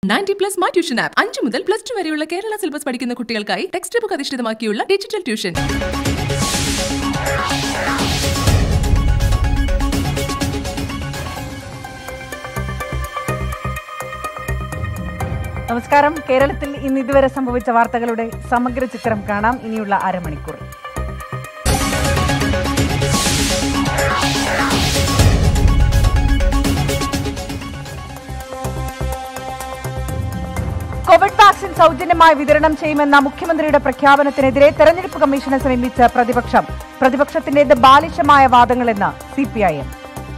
ninety plus my tuition app അഞ്ചു മുതൽ plus two വരെയുള്ള കേരള സിലബസ് പഠിക്കുന്ന കുട്ടികൾക്കായി ടെക്സ്റ്റ് ബുക്ക് അധിഷ്ഠിതമാക്കിയുള്ള ഡിജിറ്റൽ ട്യൂഷൻ നമസ്കാരം കേരളത്തിൽ ഇന്ന് ഇതുവരെ സംഭവിച്ച വാർത്തകളുടെ സമഗ്ര ചിത്രം കാണാം ഇനിയുള്ള അരമണിക്കൂർ കോവിഡ് വാക്സിൻ സൗജന്യമായി വിതരണം ചെയ്യുമെന്ന മുഖ്യമന്ത്രിയുടെ പ്രഖ്യാപനത്തിനെതിരെ തെരഞ്ഞെടുപ്പ് കമ്മീഷനെ സമീപിച്ച പ്രതിപക്ഷം പ്രതിപക്ഷത്തിന്റേത് ബാലിശമായ വാദങ്ങളെന്ന് സിപിഐഎം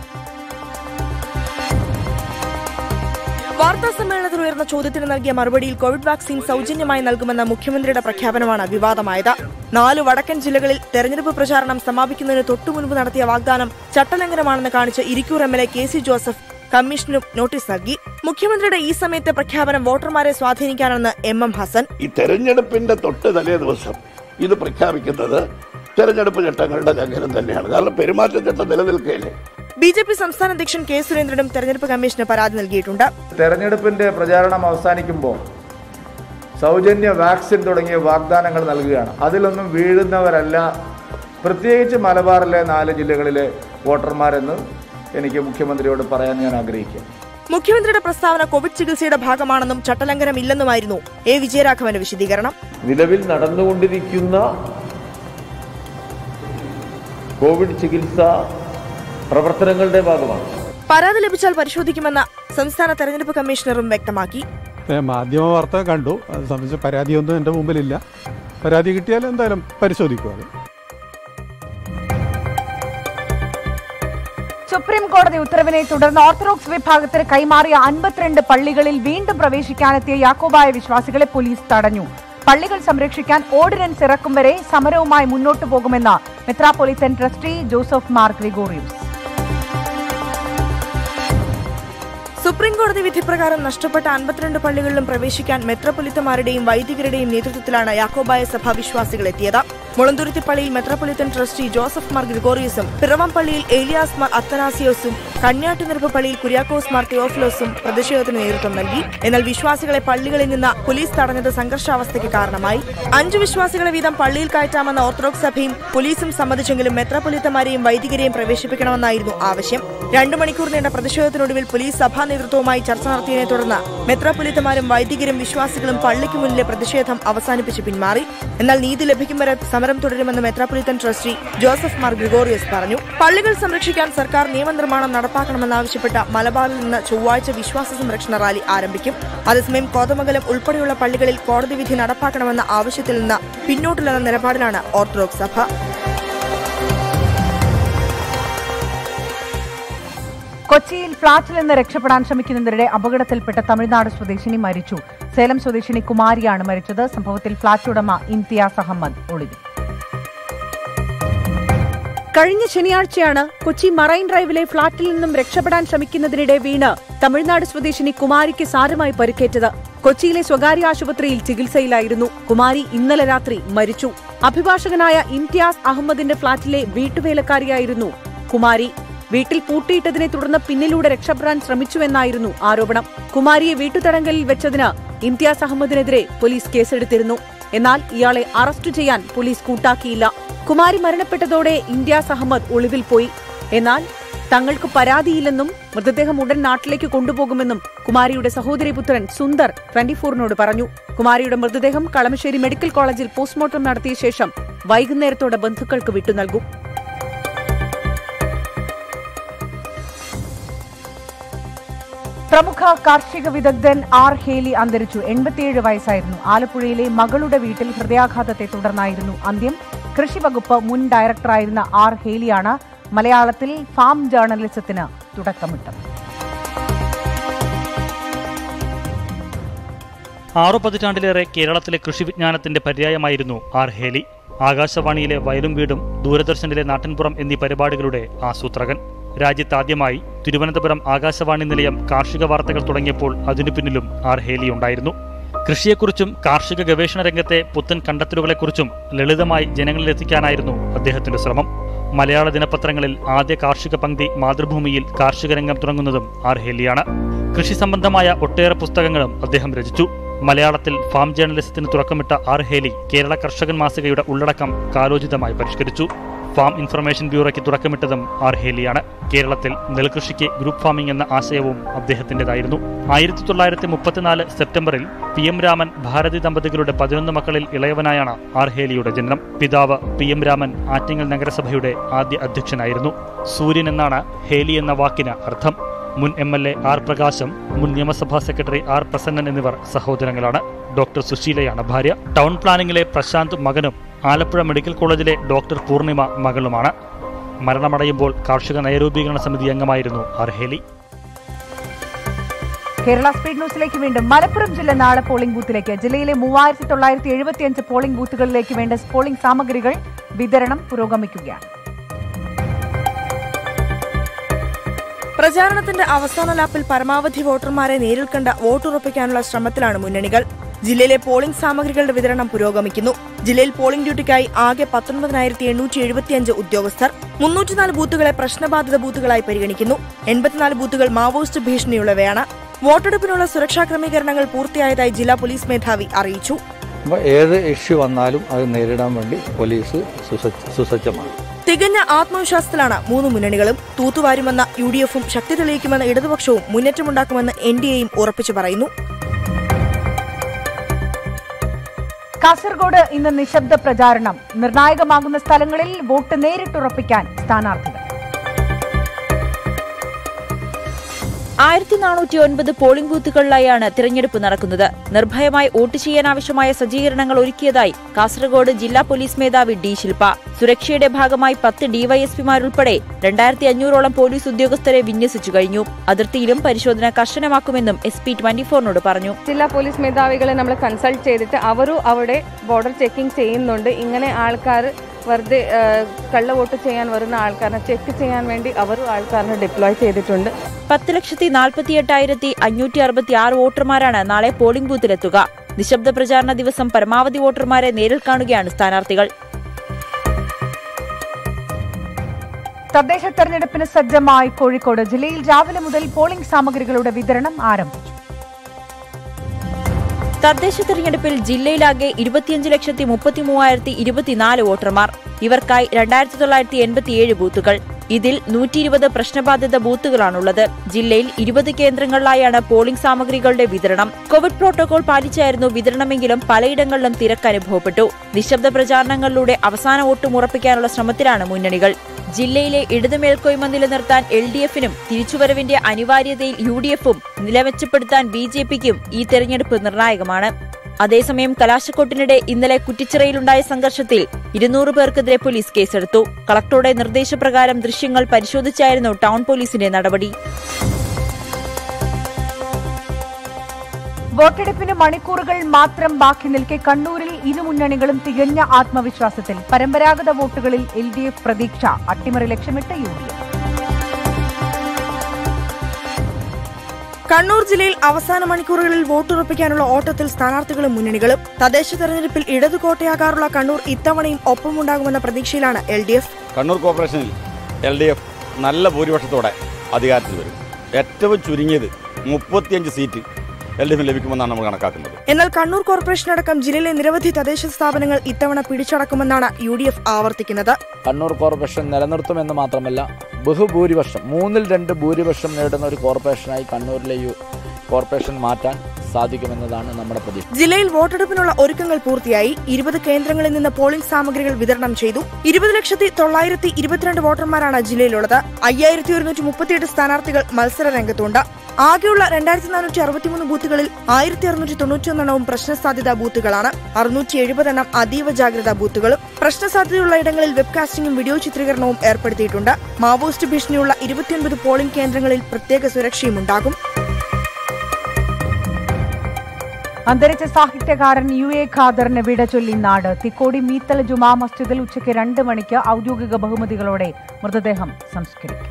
വാർത്താ സമ്മേളനത്തിൽ ഉയർന്ന ചോദ്യത്തിന് നൽകിയ മറുപടിയിൽ കോവിഡ് വാക്സിൻ സൗജന്യമായി നൽകുമെന്ന മുഖ്യമന്ത്രിയുടെ പ്രഖ്യാപനമാണ് വിവാദമായത് നാല് വടക്കൻ ജില്ലകളിൽ തെരഞ്ഞെടുപ്പ് പ്രചാരണം സമാപിക്കുന്നതിന് തൊട്ടുമുൻപ് നടത്തിയ വാഗ്ദാനം ചട്ടലംഘനമാണെന്ന് കാണിച്ച് Irikkur M L A K C Joseph കമ്മീഷനും നോട്ടീസ് നൽകി മുഖ്യമന്ത്രിയുടെ ഈ സമയത്തെ പ്രഖ്യാപനം വോട്ടർമാരെ സ്വാധീനിക്കാനെന്ന് എം എം ഹസൻ ഈ തെരഞ്ഞെടുപ്പിന്റെ തൊട്ട് തലേ ദിവസം ഇത് പ്രഖ്യാപിക്കുന്നത് തെരഞ്ഞെടുപ്പ് ചട്ടങ്ങളുടെ ലംഘനം തന്നെയാണ് കാരണം പെരുമാറ്റച്ചട്ടം നിലനിൽക്കുകയില്ലേ ബി ജെ പി സംസ്ഥാന അധ്യക്ഷൻ കെ സുരേന്ദ്രനും തെരഞ്ഞെടുപ്പ് കമ്മീഷന് പരാതി നൽകിയിട്ടുണ്ട് തെരഞ്ഞെടുപ്പിന്റെ പ്രചാരണം അവസാനിക്കുമ്പോൾ സൗജന്യ വാക്സിൻ തുടങ്ങിയ വാഗ്ദാനങ്ങൾ നൽകുകയാണ് അതിലൊന്നും വീഴുന്നവരല്ല പ്രത്യേകിച്ച് മലബാറിലെ നാല് ജില്ലകളിലെ വോട്ടർമാരെന്ന് എനിക്ക് മുഖ്യമന്ത്രിയോട് പറയാൻ ഞാൻ ആഗ്രഹിക്കുക മുഖ്യമന്ത്രിയുടെ പ്രസ്താവന കോവിഡ് ചികിത്സയുടെ ഭാഗമാണെന്നും ചട്ടലംഘനമില്ലെന്നുമായിരുന്നു എ വിജയരാഘവന്റെ വിശദീകരണം നിലവിൽ നടന്നുകൊണ്ടിരിക്കുന്ന കോവിഡ് ചികിത്സ പ്രവർത്തനങ്ങളുടെ ഭാഗമാണ് പരാതി ലഭിച്ചാൽ പരിശോധിക്കുമെന്ന് സംസ്ഥാന തെരഞ്ഞെടുപ്പ് കമ്മീഷണറും വ്യക്തമാക്കി ഏ, മാധ്യമ വാർത്ത കണ്ടു അത് സംബന്ധിച്ച പരാതിയൊന്നും എൻ്റെ മുമ്പിലില്ല പരാതി കിട്ടിയാൽ എന്തായാലും പരിശോധിക്കും അത് സുപ്രീം കോടതി ഉത്തരവിനെ തുടർന്ന് ഓർത്തഡോക്സ് വിഭാഗത്തിന് കൈമാറിയ അൻപത്തിരണ്ട് പള്ളികളിൽ വീണ്ടും പ്രവേശിക്കാനെത്തിയ യാക്കോബായ വിശ്വാസികളെ പോലീസ് തടഞ്ഞു പള്ളികൾ സംരക്ഷിക്കാൻ ഓർഡിനൻസ് ഇറക്കും വരെ സമരവുമായി മുന്നോട്ടു പോകുമെന്ന് metropolitan trustee Joseph Mar Gregorios supreme കോടതി വിധി പ്രകാരം നഷ്ടപ്പെട്ട അൻപത്തിരണ്ട് പള്ളികളിലും പ്രവേശിക്കാൻ മെത്രപ്പൊലിത്തമാരുടെയും വൈദികരുടെയും നേതൃത്വത്തിലാണ് യാക്കോബായ സഭ വിശ്വാസികൾ എത്തിയത് മുളന്തുരുത്തി പള്ളിയിൽ മെത്രപ്പൊലിത്തൻ ട്രസ്റ്റി ജോസഫ് മാർ ഗ്രിഗോറിയസും പിറവം പള്ളിയിൽ ഏലിയാസ് മാർ അത്തനാസിയോസും കണ്യാട്ടുനിരപ്പ് പള്ളിയിൽ കുര്യാക്കോസ് മാർ തിയോഫിലോസും പ്രതിഷേധത്തിന് നേതൃത്വം നൽകി എന്നാൽ വിശ്വാസികളെ പള്ളികളിൽ നിന്ന് പോലീസ് തടഞ്ഞത് സംഘർഷാവസ്ഥയ്ക്ക് കാരണമായി അഞ്ചു വിശ്വാസികളെ വീതം പള്ളിയിൽ കയറ്റാമെന്ന ഓർത്തഡോക്സ് സഭയും പോലീസും സമ്മതിച്ചെങ്കിലും മെത്രപ്പൊലിത്തമാരെയും വൈദികരെയും പ്രവേശിപ്പിക്കണമെന്നായിരുന്നു ആവശ്യം രണ്ടു മണിക്കൂർ നീണ്ട പ്രതിഷേധത്തിനൊടുവിൽ പോലീസ് സഭാ നേതൃത്വവുമായി ചർച്ച നടത്തിയതിനെ തുടർന്ന് മെത്രാപ്പൊലിത്തമാരും വൈദികരും വിശ്വാസികളും പള്ളിക്ക് മുന്നിലെ പ്രതിഷേധം അവസാനിപ്പിച്ച് പിന്മാറി എന്നാൽ നീതി ലഭിക്കും വരെ സമരം തുടരുമെന്ന് മെത്രാപ്പൊലിത്തൻ ട്രസ്റ്റി ജോസഫ് മാർ ഗ്രിഗോറിയസ് പറഞ്ഞു പള്ളികൾ സംരക്ഷിക്കാൻ സർക്കാർ നിയമനിർമ്മാണം നടപ്പാക്കണമെന്നാവശ്യപ്പെട്ട മലബാറിൽ നിന്ന് ചൊവ്വാഴ്ച വിശ്വാസ സംരക്ഷണ റാലി ആരംഭിക്കും അതേസമയം കോതമംഗലം ഉൾപ്പെടെയുള്ള പള്ളികളിൽ കോടതി വിധി നടപ്പാക്കണമെന്ന ആവശ്യത്തിൽ നിന്ന് പിന്നോട്ടില്ലെന്ന നിലപാടിലാണ് ഓർത്തഡോക്സ് സഭ കൊച്ചിയിൽ ഫ്ളാറ്റിൽ നിന്ന് രക്ഷപ്പെടാൻ ശ്രമിക്കുന്നതിനിടെ അപകടത്തിൽപ്പെട്ട തമിഴ്നാട് സ്വദേശിനി മരിച്ചു സേലം സ്വദേശിനി കുമാരിയാണ് മരിച്ചത് സംഭവത്തിൽ ഫ്ളാറ്റ് ഉടമ ഇംതിയാസ് അഹമ്മദ് ഒളിവിൽ കഴിഞ്ഞ ശനിയാഴ്ചയാണ് കൊച്ചി മറൈൻ ഡ്രൈവിലെ ഫ്ളാറ്റിൽ നിന്നും രക്ഷപ്പെടാൻ ശ്രമിക്കുന്നതിനിടെ വീണ് തമിഴ്നാട് സ്വദേശിനി കുമാരിക്ക് സാരമായി പരിക്കേറ്റത് കൊച്ചിയിലെ സ്വകാര്യ ആശുപത്രിയിൽ ചികിത്സയിലായിരുന്നു കുമാരി ഇന്നലെ രാത്രി മരിച്ചു അഭിഭാഷകനായ ഇംതിയാസ് അഹമ്മദിന്റെ ഫ്ളാറ്റിലെ വീട്ടുവേലക്കാരിയായിരുന്നു കുമാരി വീട്ടിൽ പൂട്ടിയിട്ടതിനെ തുടർന്ന് പിന്നിലൂടെ രക്ഷപ്പെടാൻ ശ്രമിച്ചുവെന്നായിരുന്നു ആരോപണം കുമാരിയെ വീട്ടുതടങ്കലിൽ വെച്ചതിന് ഇംതിയാസ് അഹമ്മദിനെതിരെ പോലീസ് കേസെടുത്തിരുന്നു എന്നാൽ ഇയാളെ അറസ്റ്റ് ചെയ്യാൻ പോലീസ് കൂട്ടാക്കിയില്ല കുമാരി മരണപ്പെട്ടതോടെ ഇംതിയാസ് അഹമ്മദ് ഒളിവിൽ പോയി എന്നാൽ തങ്ങൾക്ക് പരാതിയില്ലെന്നും മൃതദേഹം ഉടൻ നാട്ടിലേക്ക് കൊണ്ടുപോകുമെന്നും കുമാരിയുടെ സഹോദരി പുത്രൻ സുന്ദർ ട്വന്റി ഫോറിനോട് പറഞ്ഞു കുമാരിയുടെ മൃതദേഹം കളമശ്ശേരി മെഡിക്കൽ കോളേജിൽ പോസ്റ്റ്മോർട്ടം നടത്തിയ ശേഷം വൈകുന്നേരത്തോടെ ബന്ധുക്കൾക്ക് വിട്ടു നൽകും പ്രമുഖ കാർഷിക വിദഗ്ധൻ ആർ ഹേലി അന്തരിച്ചു എൺപത്തിയേഴ് വയസ്സായിരുന്നു ആലപ്പുഴയിലെ മകളുടെ വീട്ടിൽ ഹൃദയാഘാതത്തെ തുടർന്നായിരുന്നു അന്ത്യം കൃഷി വകുപ്പ് മുൻ ഡയറക്ടറായിരുന്ന ആർ ഹേലിയാണ് മലയാളത്തിൽ ഫാം ജേർണലിസത്തിന് തുടക്കമിട്ടത് ആറു പതിറ്റാണ്ടിലേറെ കേരളത്തിലെ കൃഷി വിജ്ഞാനത്തിന്റെ പര്യായമായിരുന്നു ആർ ഹേലി ആകാശവാണിയിലെ വയലും വീടും ദൂരദർശനിലെ നാട്ടിൻപുറം എന്നീ പരിപാടികളുടെ ആസൂത്രകൻ രാജ്യത്താദ്യമായി തിരുവനന്തപുരം ആകാശവാണി നിലയം കാർഷിക വാർത്തകൾ തുടങ്ങിയപ്പോൾ അതിനു പിന്നിലും ആർ ഹേലി ഉണ്ടായിരുന്നു കൃഷിയെക്കുറിച്ചും കാർഷിക ഗവേഷണ രംഗത്തെ പുത്തൻ കണ്ടെത്തലുകളെക്കുറിച്ചും ലളിതമായി ജനങ്ങളിലെത്തിക്കാനായിരുന്നു അദ്ദേഹത്തിന്റെ ശ്രമം മലയാള ദിനപത്രങ്ങളിൽ ആദ്യ കാർഷിക പങ്ക്തി മാതൃഭൂമിയിൽ കാർഷിക രംഗം തുടങ്ങുന്നതും ആർ ഹേലിയാണ് കൃഷി സംബന്ധമായ ഒട്ടേറെ പുസ്തകങ്ങളും അദ്ദേഹം രചിച്ചു മലയാളത്തിൽ ഫാം ജേർണലിസത്തിന് തുടക്കമിട്ട ആർ ഹേലി കേരള കർഷകൻ മാസികയുടെ ഉള്ളടക്കം കാലോചിതമായി പരിഷ്കരിച്ചു ഫാം ഇൻഫർമേഷൻ ബ്യൂറോയ്ക്ക് തുടക്കമിട്ടതും ആർ ഹേലിയാണ് കേരളത്തിൽ നെൽകൃഷിക്ക് ഗ്രൂപ്പ് ഫാമിംഗ് എന്ന ആശയവും അദ്ദേഹത്തിൻ്റെതായിരുന്നു ആയിരത്തി തൊള്ളായിരത്തി മുപ്പത്തിനാല് സെപ്റ്റംബറിൽ പി എം രാമൻ ഭാരതി ദമ്പതികളുടെ പതിനൊന്ന് മക്കളിൽ ഇളയവനായാണ് ആർ ഹേലിയുടെ ജനനം പിതാവ് പി എം രാമൻ ആറ്റിങ്ങൽ നഗരസഭയുടെ ആദ്യ അധ്യക്ഷനായിരുന്നു സൂര്യൻ എന്നാണ് ഹേലി എന്ന വാക്കിന് അർത്ഥം മുൻ എം എൽ എ ആർ പ്രകാശം മുൻ നിയമസഭാ സെക്രട്ടറി ആർ പ്രസന്നൻ എന്നിവർ സഹോദരങ്ങളാണ് ഡോക്ടർ സുശീലയാണ് ഭാര്യ ടൗൺ പ്ലാനിംഗിലെ പ്രശാന്ത് മകനും ആലപ്പുഴ മെഡിക്കൽ കോളേജിലെ ഡോക്ടർ പൂർണിമ മകളുമാണ് മരണമടയുമ്പോൾ കാർഷിക നയരൂപീകരണ സമിതി അംഗമായിരുന്നു അർഹേലി കേരള സ്പീഡ് ന്യൂസിലേക്ക് വീണ്ടും മലപ്പുറം ജില്ല നാളെ പോളിംഗ് ബൂത്തിലേക്ക് ജില്ലയിലെ മൂവായിരത്തി തൊള്ളായിരത്തി എഴുപത്തിയഞ്ച് പോളിംഗ് ബൂത്തുകളിലേക്ക് വേണ്ട പോളിംഗ് സാമഗ്രികൾ വിതരണം പുരോഗമിക്കുകയാണ് പ്രചാരണത്തിന്റെ അവസാന ലാപ്പിൽ പരമാവധി വോട്ടർമാരെ നേരിൽ കണ്ട വോട്ടുറപ്പിക്കാനുള്ള ശ്രമത്തിലാണ് മുന്നണികൾ ജില്ലയിലെ പോളിംഗ് സാമഗ്രികളുടെ വിതരണം പുരോഗമിക്കുന്നു ജില്ലയിൽ പോളിംഗ് ഡ്യൂട്ടിക്കായി ആകെ പത്തൊൻപതിനായിരത്തി എണ്ണൂറ്റി എഴുപത്തിയഞ്ച് ഉദ്യോഗസ്ഥർ മുന്നൂറ്റിനാല് ബൂത്തുകളെ പ്രശ്നബാധിത ബൂത്തുകളായി പരിഗണിക്കുന്നു എൺപത്തിനാല് ബൂത്തുകൾ മാവോയിസ്റ്റ് ഭീഷണിയുള്ളവയാണ് വോട്ടെടുപ്പിനുള്ള സുരക്ഷാ ക്രമീകരണങ്ങൾ പൂർത്തിയായതായി ജില്ലാ പോലീസ് മേധാവി അറിയിച്ചു അപ്പോൾ ഏത് ഇഷ്യൂ വന്നാലും അത് നേരിടാൻ വേണ്ടി പോലീസ് സുസജ്ജ- സുസജ്ജമാണ് തികഞ്ഞ ആത്മവിശ്വാസത്തിലാണ് മൂന്ന് മുന്നണികളും തൂത്തുവാരുമെന്ന യു ഡി എഫും ശക്തി തെളിയിക്കുമെന്ന ഇടതുപക്ഷവും മുന്നേറ്റമുണ്ടാക്കുമെന്ന് എൻ ഡി എയും ഉറപ്പിച്ചു പറയുന്നു കാസർഗോഡ് ഇന്ന് നിശബ്ദ പ്രചാരണം നിർണായകമാകുന്ന സ്ഥലങ്ങളിൽ വോട്ട് നേരിട്ടുറപ്പിക്കാൻ സ്ഥാനാർത്ഥികൾ ആയിരത്തി നാനൂറ്റി ഒൻപത് പോളിംഗ് ബൂത്തുകളിലായാണ് തിരഞ്ഞെടുപ്പ് നടക്കുന്നത് നിർഭയമായി വോട്ട് ചെയ്യാനാവശ്യമായ സജ്ജീകരണങ്ങൾ ഒരുക്കിയതായി കാസർഗോഡ് ജില്ലാ പോലീസ് മേധാവി ഡി ശില്പ സുരക്ഷയുടെ ഭാഗമായി പത്ത് ഡിവൈഎസ്പിമാരുൾപ്പെടെ രണ്ടായിരത്തി അഞ്ഞൂറോളം പോലീസ് ഉദ്യോഗസ്ഥരെ വിന്യസിച്ചു കഴിഞ്ഞു അതിർത്തിയിലും പരിശോധന കർശനമാക്കുമെന്നും എസ് പി ട്വന്റി ഫോറിനോട് പറഞ്ഞു ജില്ലാ പോലീസ് മേധാവികളെ നമ്മൾ കൺസൾട്ട് ചെയ്തിട്ട് അവരും അവിടെ ബോർഡർ ചെക്കിംഗ് ചെയ്യുന്നുണ്ട് ഇങ്ങനെ ആൾക്കാർ വെറുതെ ആ, കള്ള വോട്ട് ചെയ്യാൻ വരുന്ന ആൾക്കാരെ ചെക്ക് ചെയ്യാൻ വേണ്ടി അവരും ആൾക്കാരെ ഡിപ്ലോയ് ചെയ്തിട്ടുണ്ട് പത്ത് ലക്ഷത്തി നാൽപ്പത്തി എട്ടായിരത്തി അഞ്ഞൂറ്റി അറുപത്തി ആറ് വോട്ടർമാരാണ് നാളെ പോളിംഗ് ബൂത്തിലെത്തുക നിശബ്ദ പ്രചാരണ ദിവസം പരമാവധി വോട്ടർമാരെ നേരിൽ കാണുകയാണ് സ്ഥാനാർത്ഥികൾ തദ്ദേശ തെരഞ്ഞെടുപ്പിന് സജ്ജമായി കോഴിക്കോട് ജില്ലയിൽ രാവിലെ മുതൽ പോളിംഗ് സാമഗ്രികളുടെ വിതരണം ആരംഭിച്ചു തദ്ദേശ തെരഞ്ഞെടുപ്പിൽ ജില്ലയിലാകെ ഇരുപത്തിയഞ്ച് ലക്ഷത്തി മുപ്പത്തി മൂവായിരത്തി ഇരുപത്തിനാല് വോട്ടർമാർ ഇവർക്കായി രണ്ടായിരത്തി തൊള്ളായിരത്തി എൺപത്തിയേഴ് ബൂത്തുകൾ ഇതിൽ നൂറ്റി ഇരുപത് പ്രശ്നബാധിത ബൂത്തുകളാണുള്ളത് ജില്ലയിൽ ഇരുപത് കേന്ദ്രങ്ങളിലായാണ് പോളിംഗ് സാമഗ്രികളുടെ വിതരണം കോവിഡ് പ്രോട്ടോകോൾ പാലിച്ചായിരുന്നു വിതരണമെങ്കിലും പലയിടങ്ങളിലും തിരക്ക് അനുഭവപ്പെട്ടു നിശബ്ദ പ്രചാരണങ്ങളിലൂടെ അവസാന വോട്ടും ഉറപ്പിക്കാനുള്ള ശ്രമത്തിലാണ് മുന്നണികൾ ജില്ലയിലെ ഇടതു മേൽക്കോയ്മ നിലനിർത്താൻ എൽ ഡി എഫിനും തിരിച്ചുവരവിന്റെ അനിവാര്യതയിൽ യു ഡി എഫും നിലമെച്ചപ്പെടുത്താൻ ബി ജെ പിക്കും ഈ തെരഞ്ഞെടുപ്പ് നിർണായകമാണ് അതേസമയം കലാശക്കൊട്ടിനിടെ ഇന്നലെ കുറ്റിച്ചിറയിലുണ്ടായ സംഘർഷത്തിൽ ഇരുന്നൂറ് പേർക്കെതിരെ പോലീസ് കേസെടുത്തു കളക്ടറുടെ നിർദ്ദേശപ്രകാരം ദൃശ്യങ്ങൾ പരിശോധിച്ചായിരുന്നു ടൗൺ പോലീസിന്റെ നടപടി വോട്ടെടുപ്പിന് മണിക്കൂറുകൾ മാത്രം ബാക്കി നിൽക്കെ കണ്ണൂരിൽ ഇരു മുന്നണികളും തികഞ്ഞ ആത്മവിശ്വാസത്തിൽ പരമ്പരാഗത വോട്ടുകളിൽ എൽ ഡി എഫ് പ്രതീക്ഷ അട്ടിമറി ലക്ഷ്യമിട്ട് യു ഡി എഫ് കണ്ണൂർ ജില്ലയിൽ അവസാന മണിക്കൂറുകളിൽ വോട്ടുറപ്പിക്കാനുള്ള ഓട്ടത്തിൽ സ്ഥാനാർത്ഥികളും മുന്നണികളും തദ്ദേശ തെരഞ്ഞെടുപ്പിൽ ഇടതു കോട്ടയാകാറുള്ള കണ്ണൂർ ഇത്തവണയും ഒപ്പമുണ്ടാകുമെന്ന പ്രതീക്ഷയിലാണ് എൽ ഡി എഫ് കണ്ണൂർ കോർപ്പറേഷനിൽ എൽ ഡി എഫ് നല്ല ഭൂരിപക്ഷത്തോടെ അധികാരത്തിൽ വരും ഏറ്റവും ചുരുങ്ങിയത് മുപ്പത്തിയഞ്ച് സീറ്റ് എൽ ഡി എഫിന് ലഭിക്കുമെന്നാണ് നമ്മൾ കണക്കാക്കുന്നത് എന്നാൽ കണ്ണൂർ കോർപ്പറേഷൻ അടക്കം ജില്ലയിലെ നിരവധി തദ്ദേശ സ്ഥാപനങ്ങൾ ഇത്തവണ പിടിച്ചടക്കുമെന്നാണ് യു ഡി എഫ് ആവർത്തിക്കുന്നത് കണ്ണൂർ കോർപ്പറേഷൻ നിലനിർത്തുമെന്ന് മാത്രമല്ല ബഹുഭൂരിപക്ഷം മൂന്നിൽ രണ്ട് ഭൂരിപക്ഷം നേടുന്ന ഒരു കോർപ്പറേഷനായി കണ്ണൂരിലെ യു കോർപ്പറേഷൻ മാറ്റാൻ സാധിക്കുമെന്നതാണ് നമ്മുടെ പ്രതീക്ഷ ജില്ലയിൽ വോട്ടെടുപ്പിനുള്ള ഒരുക്കങ്ങൾ പൂർത്തിയായി ഇരുപത് കേന്ദ്രങ്ങളിൽ നിന്ന് പോളിംഗ് സാമഗ്രികൾ വിതരണം ചെയ്തു ഇരുപത് ലക്ഷത്തി തൊള്ളായിരത്തി ഇരുപത്തിരണ്ട് വോട്ടർമാരാണ് ജില്ലയിലുള്ളത് അയ്യായിരത്തി ഒരുന്നൂറ്റി മുപ്പത്തിയെട്ട് സ്ഥാനാർത്ഥികൾ മത്സര രംഗത്തുണ്ട് ആകെയുള്ള രണ്ടായിരത്തി നാനൂറ്റി അറുപത്തിമൂന്ന് ബൂത്തുകളിൽ ആയിരത്തി അറുന്നൂറ്റി തൊണ്ണൂറ്റിയൊന്നെണ്ണവും പ്രശ്നസാധ്യതാ ബൂത്തുകളാണ് അറുന്നൂറ്റി എഴുപതെണ്ണം അതീവ ജാഗ്രതാ ബൂത്തുകളും പ്രശ്നസാധ്യതയുള്ള ഇടങ്ങളിൽ വെബ്കാസ്റ്റിംഗും വീഡിയോ ചിത്രീകരണവും ഏർപ്പെടുത്തിയിട്ടുണ്ട് മാവോയിസ്റ്റ് ഭീഷണിയുള്ള ഇരുപത്തിയൊൻപത് പോളിംഗ് കേന്ദ്രങ്ങളിൽ പ്രത്യേക സുരക്ഷയും ഉണ്ടാകും അന്തരിച്ച സാഹിത്യകാരൻ യു എ ഖാദറിന് വിട ചൊല്ലി നാട് തിക്കോടി മീത്തല ജുമാ മസ്ജിദിൽ ഉച്ചയ്ക്ക് രണ്ട് മണിക്ക് ഔദ്യോഗിക ബഹുമതികളോടെ മൃതദേഹം സംസ്കരിക്കും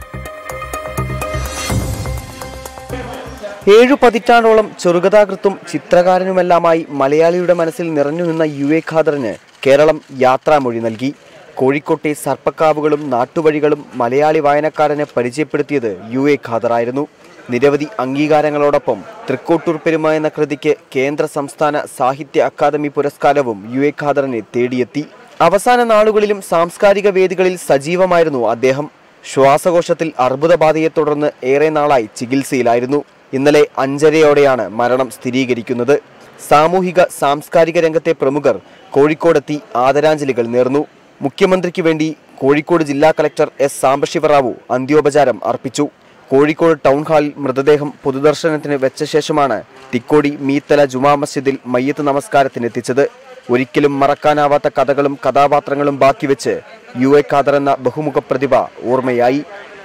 ഏഴു പതിറ്റാണ്ടോളം ചെറുകഥാകൃത്തും ചിത്രകാരനുമെല്ലാമായി മലയാളിയുടെ മനസ്സിൽ നിറഞ്ഞു നിന്ന യു എ ഖാദറിന് കേരളം യാത്രാമൊഴി നൽകി കോഴിക്കോട്ടെ സർപ്പക്കാവുകളും നാട്ടുവഴികളും മലയാളി വായനക്കാരന് പരിചയപ്പെടുത്തിയത് യു എ ഖാദറായിരുന്നു നിരവധി അംഗീകാരങ്ങളോടൊപ്പം തൃക്കോട്ടൂർ പെരുമ എന്ന കൃതിക്ക് കേന്ദ്ര സംസ്ഥാന സാഹിത്യ അക്കാദമി പുരസ്കാരവും യു എ ഖാദറിനെ തേടിയെത്തി അവസാന നാളുകളിലും സാംസ്കാരിക വേദികളിൽ സജീവമായിരുന്നു അദ്ദേഹം ശ്വാസകോശത്തിൽ അർബുദബാധയെ തുടർന്ന് ഏറെ നാളായി ചികിത്സയിലായിരുന്നു ഇന്നലെ അഞ്ചരയോടെയാണ് മരണം സ്ഥിരീകരിക്കുന്നത് സാമൂഹിക സാംസ്കാരിക രംഗത്തെ പ്രമുഖർ കോഴിക്കോടെത്തി ആദരാഞ്ജലികൾ നേർന്നു മുഖ്യമന്ത്രിക്ക് വേണ്ടി കോഴിക്കോട് ജില്ലാ കളക്ടർ എസ് സാംബശിവറാവു അന്ത്യോപചാരം അർപ്പിച്ചു കോഴിക്കോട് ടൗൺ ഹാളിൽ മൃതദേഹം പൊതുദർശനത്തിന് വെച്ച ശേഷമാണ് തിക്കോടി മീത്തല ജുമാ മസ്ജിദിൽ മയ്യത്ത് നമസ്കാരത്തിനെത്തിച്ചത് ഒരിക്കലും മറക്കാനാവാത്ത കഥകളും കഥാപാത്രങ്ങളും ബാക്കി വെച്ച് യു എ ഖാദർ എന്ന ബഹുമുഖ പ്രതിഭ ഓർമ്മയായി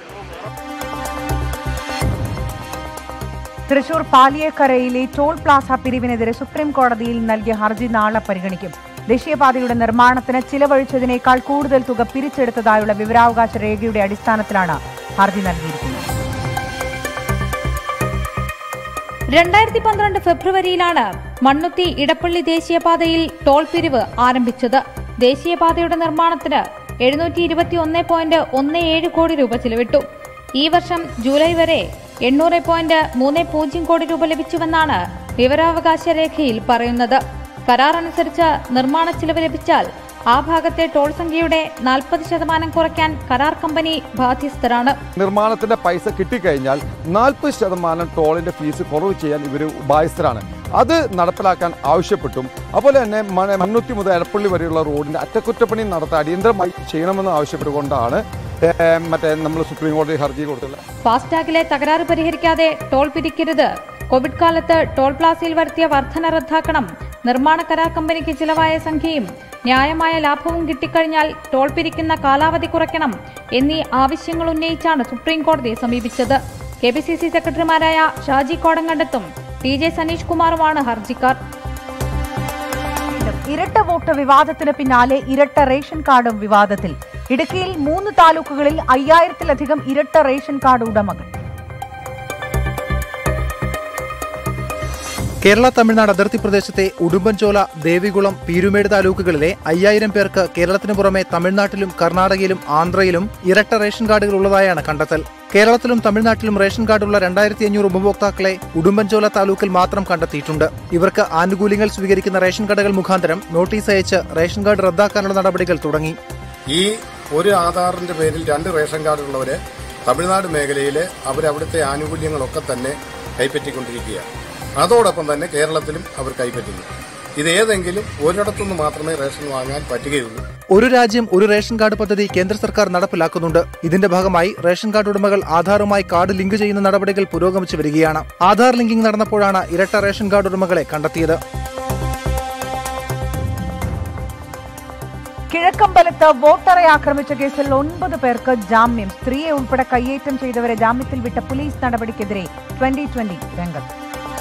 തൃശൂർ പാലിയേക്കരയിലെ ടോൾ പ്ലാസ പിരിവിനെതിരെ സുപ്രീം കോടതിയിൽ നൽകിയ ഹർജി നാളെ പരിഗണിക്കും ദേശീയപാതയുടെ നിർമ്മാണത്തിന് ചിലവഴിച്ചതിനേക്കാൾ കൂടുതൽ തുക പിരിച്ചെടുത്തതായുള്ള വിവരാവകാശ രേഖയുടെ അടിസ്ഥാനത്തിലാണ് ഹർജി നൽകിയിരിക്കുന്നത് രണ്ടായിരത്തി പന്ത്രണ്ട് ഫെബ്രുവരിയിലാണ് മണ്ണുത്തി ഇടപ്പള്ളി ദേശീയപാതയിൽ ടോൾ പിരിവ് ആരംഭിച്ചത് ദേശീയപാതയുടെ നിർമ്മാണത്തിന് എഴുന്നൂറ്റി ഇരുപത്തി ഒന്ന് പോയിന്റ് ഒന്ന് ഏഴ് കോടി രൂപ ചിലവിട്ടു ഈ വർഷം ജൂലൈ വരെ എണ്ണൂറ് പോയിന്റ് മൂന്ന് പൂജ്യം കോടി രൂപ ലഭിച്ചുവെന്നാണ് വിവരാവകാശ രേഖയിൽ പറയുന്നത് കരാർ അനുസരിച്ച് നിർമ്മാണ ചിലവ് ലഭിച്ചാൽ ആ ഭാഗത്തെ ടോൾ സംഖ്യയുടെ നാൽപ്പത് ശതമാനം കുറയ്ക്കാൻ കരാർ കമ്പനി ബാധ്യസ്ഥരാണ് നിർമ്മാണത്തിന്റെ പൈസ കിട്ടിക്കഴിഞ്ഞാൽ നാൽപ്പത് ശതമാനം ടോളിന്റെ ഫീസ് കുറവ് ചെയ്യാൻ ഇവർ ബാധ്യസ്ഥരാണ് അത് നടപ്പിലാക്കാൻ ആവശ്യപ്പെട്ടും അതുപോലെ തന്നെ മണ- മണ്ണുത്തി മുതൽ എടപ്പള്ളി വരെയുള്ള റോഡിന്റെ അറ്റകുറ്റപ്പണി നടത്താൻ അടിയന്തരമായി ചെയ്യണമെന്ന് ആവശ്യപ്പെട്ടുകൊണ്ടാണ് ഏഹ്, മറ്റേ നമ്മൾ സുപ്രീം കോടതി ഹർജി കൊടുത്തുള്ളത് ഫാസ്ടാഗിലെ തകരാറ് പരിഹരിക്കാതെ ടോൾ പിരിക്കരുത് കോവിഡ് കാലത്ത് ടോൾ പ്ലാസയിൽ വരുത്തിയ വർധന റദ്ദാക്കണം നിർമ്മാണ കരാർ കമ്പനിക്ക് ചിലവായ സംഖ്യയും ന്യായമായ ലാഭവും കിട്ടിക്കഴിഞ്ഞാൽ ടോൾ പിരിക്കുന്ന കാലാവധി കുറയ്ക്കണം എന്നീ ആവശ്യങ്ങൾ ഉന്നയിച്ചാണ് സുപ്രീം കോടതിയെ സമീപിച്ചത് കെ പി സി സി സെക്രട്ടറിമാരായ ഷാജി കോടങ്കണ്ടത്തും ടി ജെ സനീഷ് കുമാറുമാണ് ഹർജിക്കാർ ഇരട്ട വോട്ട് വിവാദത്തിന് പിന്നാലെ ഇരട്ട റേഷൻ കാർഡും വിവാദത്തിൽ ഇടുക്കിയിൽ മൂന്ന് താലൂക്കുകളിൽ അയ്യായിരത്തിലധികം ഇരട്ട റേഷൻ കാർഡ് ഉടമകൾ കേരള തമിഴ്നാട് അതിർത്തി പ്രദേശത്തെ ഉടുമ്പൻചോല ദേവികുളം പീരുമേട് താലൂക്കുകളിലെ അയ്യായിരം പേർക്ക് കേരളത്തിനു പുറമെ തമിഴ്നാട്ടിലും കർണാടകയിലും ആന്ധ്രയിലും ഇരട്ട റേഷൻ കാർഡുകൾ ഉള്ളതായാണ് കണ്ടെത്തൽ കേരളത്തിലും തമിഴ്നാട്ടിലും റേഷൻ കാർഡുള്ള രണ്ടായിരത്തി അഞ്ഞൂറ് ഉപഭോക്താക്കളെ ഉടുമ്പൻചോല താലൂക്കിൽ മാത്രം കണ്ടെത്തിയിട്ടുണ്ട് ഇവർക്ക് ആനുകൂല്യങ്ങൾ സ്വീകരിക്കുന്ന റേഷൻ കടകൾ മുഖാന്തരം നോട്ടീസ് അയച്ച് റേഷൻ കാർഡ് റദ്ദാക്കാനുള്ള നടപടികൾ തുടങ്ങി ഈ ഒരു ആധാറിന്റെ പേരിൽ രണ്ട് റേഷൻ കാർഡുള്ളവര് തമിഴ്നാട് മേഖലയിൽ അവരവിടുത്തെ ആനുകൂല്യങ്ങളൊക്കെ തന്നെ കൈപ്പറ്റിക്കൊണ്ടിരിക്കുകയാണ് അതോടൊപ്പം തന്നെ കേരളത്തിലും അവർ കൈപ്പറ്റുന്നു ഇത് ഏതെങ്കിലും ഒരിടത്തുനിന്ന് മാത്രമേ റേഷൻ വാങ്ങാൻ പറ്റുകയുള്ളൂ ഒരു രാജ്യം ഒരു റേഷൻ കാർഡ് പദ്ധതി കേന്ദ്ര സർക്കാർ നടപ്പിലാക്കുന്നുണ്ട് ഇതിന്റെ ഭാഗമായി റേഷൻ കാർഡ് ഉടമകൾ ആധാറുമായി കാർഡ് ലിങ്ക് ചെയ്യുന്ന നടപടികൾ പുരോഗമിച്ചു വരികയാണ് ആധാർ ലിങ്കിംഗ് നടന്നപ്പോഴാണ് ഇരട്ട റേഷൻ കാർഡ് ഉടമകളെ കണ്ടെത്തിയത് കിഴക്കമ്പലത്ത് വോട്ടറെ ആക്രമിച്ച കേസിൽ ഒൻപത് പേർക്ക് ജാമ്യം സ്ത്രീയെ ഉൾപ്പെടെ കയ്യേറ്റം ചെയ്തവരെ ജാമ്യത്തിൽ വിട്ട പോലീസ് നടപടിക്കെതിരെ ട്വന്റി ട്വന്റി രംഗത്ത്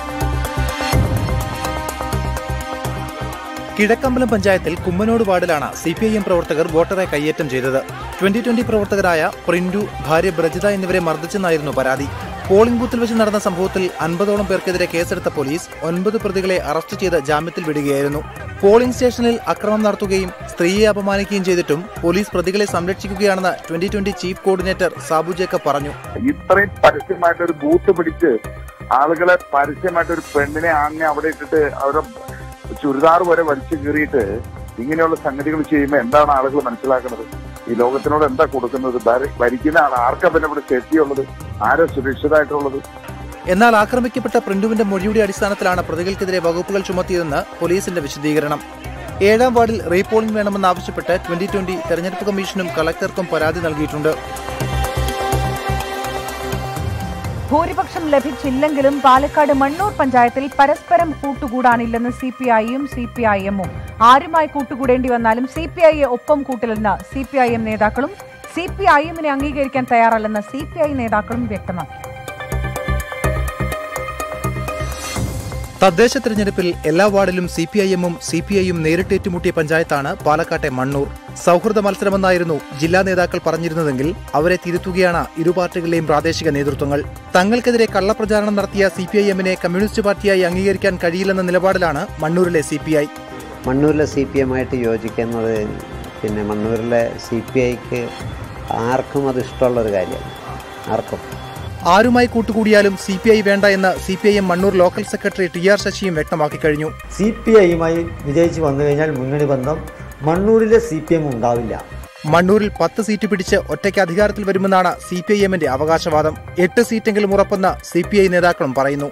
കിഴക്കമ്പലം പഞ്ചായത്തിൽ കുമ്മനോട് വാർഡിലാണ് സി പി ഐ എം പ്രവർത്തകർ വോട്ടറെ കയ്യേറ്റം ചെയ്തത് ട്വന്റി ട്വന്റി പ്രവർത്തകരായ പ്രിന്റു ഭാര്യ ബ്രജിത എന്നിവരെ മർദ്ദിച്ചെന്നായിരുന്നു പരാതി പോളിംഗ് ബൂത്തിൽ വെച്ച് നടന്ന സംഭവത്തിൽ അൻപതോളം പേർക്കെതിരെ കേസെടുത്ത പോലീസ് ഒൻപത് പ്രതികളെ അറസ്റ്റ് ചെയ്ത് ജാമ്യത്തിൽ വിടുകയായിരുന്നു പോളിംഗ് സ്റ്റേഷനിൽ അക്രമം നടത്തുകയും സ്ത്രീയെ അപമാനിക്കുകയും ചെയ്തിട്ടും പോലീസ് പ്രതികളെ സംരക്ഷിക്കുകയാണെന്ന് twenty twenty chief coordinator Sabu Jacob പറഞ്ഞു ഇത്രയും പരസ്യമായിട്ട് ഒരു ബൂത്ത് പിടിച്ച് ആളുകളെ പരസ്യമായിട്ട് ഒരു പെണ്ണിനെ ആണിനെ അവിടെ ഇട്ടിട്ട് അവരുടെ ചുരിദാർ വരെ വലിച്ചു കീറിയിട്ട് ഇങ്ങനെയുള്ള സംഗതികൾ ചെയ്യുമ്പോൾ എന്താണ് ആളുകൾ മനസ്സിലാക്കുന്നത് ഈ ലോകത്തിനോട് എന്താ കൊടുക്കുന്നത് ഭര- ഭരിക്കുന്ന ആൾ ആർക്കാ പിന്നെ ഇവിടെ സേഫ്റ്റി ഉള്ളത് ആരാ സുരക്ഷിതമായിട്ടുള്ളത് എന്നാൽ ആക്രമിക്കപ്പെട്ട പ്രിന്റുവിന്റെ മൊഴിയുടെ അടിസ്ഥാനത്തിലാണ് പ്രതികൾക്കെതിരെ വകുപ്പുകൾ ചുമത്തിയതെന്ന് പോലീസിന്റെ വിശദീകരണം ഏഴാം വാർഡിൽ റീപോളിംഗ് വേണമെന്നാവശ്യപ്പെട്ട് ട്വന്റി ട്വന്റി തെരഞ്ഞെടുപ്പ് കമ്മീഷനും കളക്ടർക്കും പരാതി നൽകിയിട്ടുണ്ട് ഭൂരിപക്ഷം ലഭിച്ചില്ലെങ്കിലും പാലക്കാട് മണ്ണൂർ പഞ്ചായത്തിൽ പരസ്പരം കൂട്ടുകൂടാനില്ലെന്ന് സി പി ഐയും സി പി ഐ എമ്മും ആരുമായി കൂട്ടുകൂടേണ്ടി വന്നാലും സി പി ഐയെ ഒപ്പം കൂട്ടില്ലെന്ന് സി പി ഐ എം നേതാക്കളും സി പി ഐ എമ്മിനെ അംഗീകരിക്കാൻ തയ്യാറല്ലെന്ന് സി പി ഐ നേതാക്കളും വ്യക്തമാക്കി തദ്ദേശ തെരഞ്ഞെടുപ്പിൽ എല്ലാ വാർഡിലും സി പി ഐ എമ്മും സി പി ഐയും നേരിട്ട് ഏറ്റുമുട്ടിയ പഞ്ചായത്താണ് പാലക്കാട്ടെ മണ്ണൂർ സൗഹൃദ മത്സരമെന്നായിരുന്നു ജില്ലാ നേതാക്കൾ പറഞ്ഞിരുന്നതെങ്കിൽ അവരെ തിരുത്തുകയാണ് ഇരു പാർട്ടികളിലെയും പ്രാദേശിക നേതൃത്വങ്ങൾ തങ്ങൾക്കെതിരെ കള്ളപ്രചാരണം നടത്തിയ സി പി ഐ എമ്മിനെ കമ്മ്യൂണിസ്റ്റ് പാർട്ടിയായി അംഗീകരിക്കാൻ കഴിയില്ലെന്ന നിലപാടിലാണ് മണ്ണൂരിലെ സി പി ഐ മണ്ണൂരിലെ സി പി എമ്മായിട്ട് യോജിക്കുന്നത് പിന്നെ മണ്ണൂരിലെ സി പി ഐക്ക് ആർക്കും അത് ഇഷ്ടമുള്ളൊരു കാര്യമാണ് ആർക്കും ആരുമായി കൂട്ടുകൂടിയാലും സി പി ഐ വേണ്ട എന്ന് C P I M Mannur local secretary T R ശശിയും വ്യക്തമാക്കി കഴിഞ്ഞു സി പി ഐയുമായി വിജയിച്ച് വന്നു കഴിഞ്ഞാൽ മുന്നണി ബന്ധം മണ്ണൂരിലെ സി പി എം ഉണ്ടാവില്ല മണ്ണൂരിൽ പത്ത് സീറ്റ് പിടിച്ച് ഒറ്റയ്ക്ക് അധികാരത്തിൽ വരുമെന്നാണ് സി പി ഐ എമ്മിന്റെ അവകാശവാദം എട്ട് സീറ്റെങ്കിലും ഉറപ്പെന്ന് സി പി ഐ നേതാക്കളും പറയുന്നു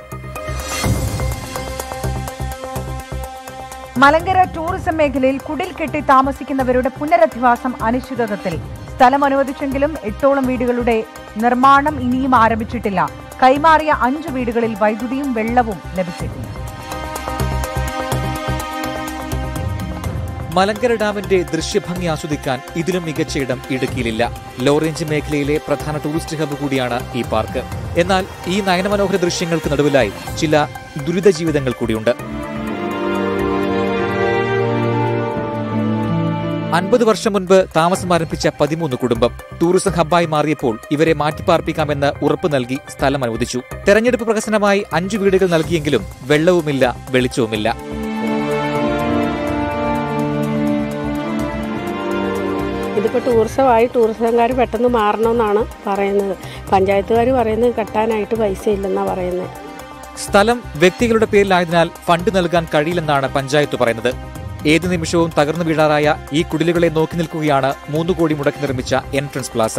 മലങ്കര ടൂറിസം മേഖലയിൽ കുടിൽ കെട്ടി താമസിക്കുന്നവരുടെ പുനരധിവാസം അനിശ്ചിതത്വത്തിൽ സ്ഥലം അനുവദിച്ചെങ്കിലും എട്ടോളം വീടുകളുടെ നിർമ്മാണം ഇനിയും ആരംഭിച്ചിട്ടില്ല കൈമാറിയ അഞ്ച് വീടുകളിൽ വൈദ്യുതിയും വെള്ളവും ലഭിച്ചിട്ടില്ല മലങ്കര ഡാമിന്റെ ദൃശ്യഭംഗി ആസ്വദിക്കാൻ ഇതിലും മികച്ച ഇടം ഇടുക്കിയിലില്ല ലോ റേഞ്ച് മേഖലയിലെ പ്രധാന ടൂറിസ്റ്റ് ഹബ്ബ് കൂടിയാണ് ഈ പാർക്ക് എന്നാൽ ഈ നയനമനോഹര ദൃശ്യങ്ങൾക്ക് നടുവിലായി ചില ദുരിത ജീവിതങ്ങൾ കൂടിയുണ്ട് അൻപത് വർഷം മുൻപ് താമസം ആരംഭിച്ച പതിമൂന്ന് കുടുംബം ടൂറിസം ഹബ്ബായി മാറിയപ്പോൾ ഇവരെ മാറ്റിപ്പാർപ്പിക്കാമെന്ന് ഉറപ്പ് നൽകി സ്ഥലം അനുവദിച്ചു തെരഞ്ഞെടുപ്പ് പ്രഹസനമായി അഞ്ചു വീടുകൾ നൽകിയെങ്കിലും വെള്ളവുമില്ല വെളിച്ചവുമില്ല ഇതിപ്പോൾ ടൂറിസമായി ടൂറിസംകാർ പെട്ടെന്ന് മാറണമെന്നാണ് പറയുന്നത് പഞ്ചായത്തുകാർ പറയുന്നത് കെട്ടാനായിട്ട് പൈസ ഇല്ലെന്നാണ് പറയുന്നത് സ്ഥലം വ്യക്തികളുടെ പേരിലായതിനാൽ ഫണ്ട് നൽകാൻ കഴിയില്ലെന്നാണ് പഞ്ചായത്ത് പറയുന്നത് ഏത് നിമിഷവും തകർന്നു വീഴാറായ ഈ കുടിലുകളെ നോക്കി നിൽക്കുകയാണ് മൂന്ന് കോടി മുടക്കി നിർമ്മിച്ച entrance plaza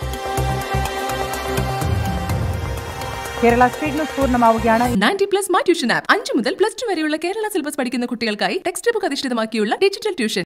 Kerala street news പൂർണ്ണമാവുകയാണ് ninety plus my tuition app അഞ്ചു മുതൽ പ്ലസ് ടു വരെയുള്ള കേരള സിലബസ് പഠിക്കുന്ന കുട്ടികൾക്കായി ടെക്സ്റ്റ് ബുക്ക് അധിഷ്ഠിതമാക്കിയുള്ള ഡിജിറ്റൽ ട്യൂഷൻ